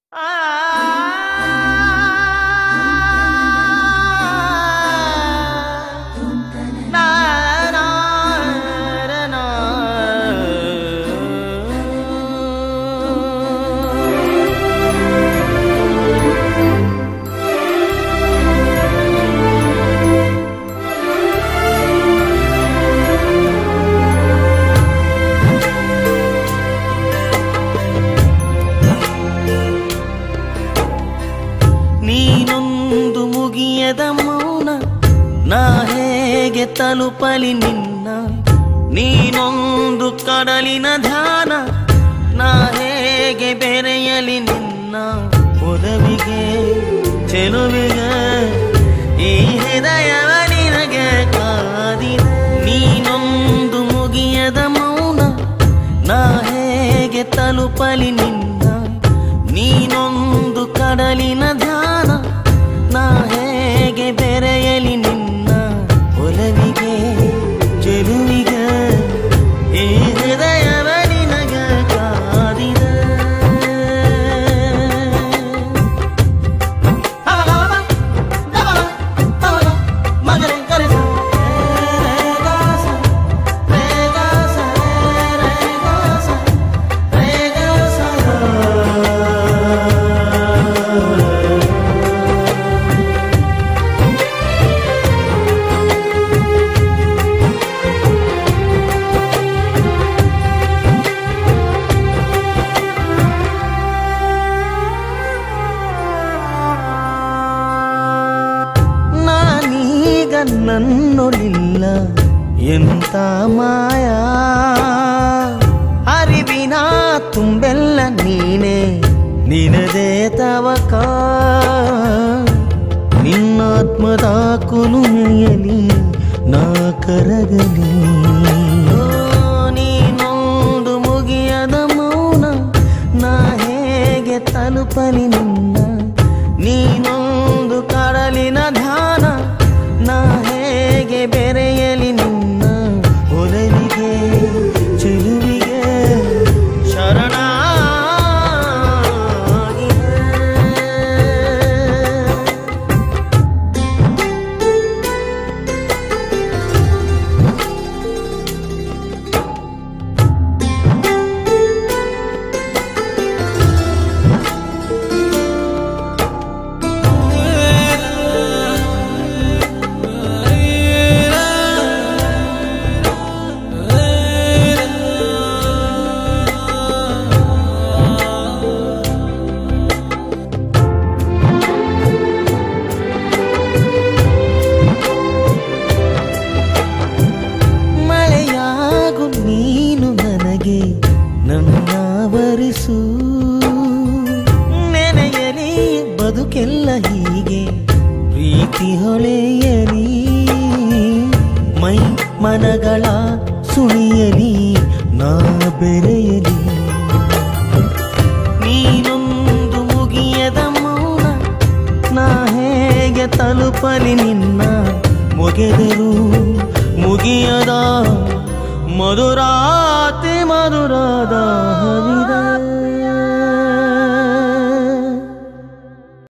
ನೀನೊಂದು ಮುಗಿಯದ ಮೌನ ನಾ ಹೇಗೆ ತಲುಪಲಿ ನಿನ್ನ ನೀನೊಂದು ಕಡಲಿನ ಧ್ಯಾನ ನಾ ಹೇಗೆ ಬೆರೆಯಲಿ ನಿನ್ನ ಒಲವಿಗೆ ಚೆಲುವಿಗೆ ಈ ಹೃದಯವ ನಿನಗೆ ಕಾದಿದೆ ನೀನೊಂದು ಮುಗಿಯದ ಮೌನ ನಾ ಹೇಗೆ ತಲುಪಲಿ ನಿನ್ನ ನೀನೊಂದು ಕಡಲಿನ ಧ್ಯಾನ ನಾ ಹೇಗೆ ಬೆರೆಯಲಿ ನಿನ್ನ ಒಲವಿಗೆ ಚೆಲುವಿಗೆ ಈ ಹೃದಯವ ನಿನಗ ಕಾದಿದೆ ಮಗನೇ ಕರೆಸ ರೇಗಾಸ ರೇಗಾಸ ರೇಗಾಸ ರೇಗಾಸ ನಾನೀಗ ನನ್ನೊಳಿಲ್ಲ ಎಂತ ಮಾಯ ಅರಿವಿನ ತುಂಬೆಲ್ಲ ನೀನೆ ನಿನದೇ ತವಕ ನಿನ್ನಾತ್ಮದ ಕುಲುಮೆಯಲಿ ನಾ ಕರಗಲಿ ನೀನೊಂದು ಮುಗಿಯದ ಮೌನ ನಾ ಹೇಗೆ ತಲುಪಲಿ ನಿನ್ನ ನೀನೊಂದು ಕಡಲಿನ ಧ್ಯಾನ ನಾ ಹೇಗೆ ಬೆರೆಯಲಿ ನಿನ್ನ ಒಲವಿಗೆ ಚೆಲುವಿಗೆ ಶರಣ ಮಳೆಯಾಗು ನೀನು ನನಗೆ ನನ್ನ ವರಿಸು ನೆನೆಯಲಿ ಬದುಕೆಲ್ಲ ಹೀಗೆ ಪ್ರೀತಿ ಹೊಳೆಯಲಿ ಮೈ ಮನಗಳ ಸುಳಿಯಲಿ ನಾ ಬೆರೆಯಲಿ ನೀನೊಂದು ಮುಗಿಯದ ಮೌನ ನಾ ಹೇಗೆ ತಲುಪಲಿ ನಿನ್ನ ಮುಗಿದರು ಮುಗಿಯದ ಮಧುರಾತಿ ಮಧುರದ ಹರಿದ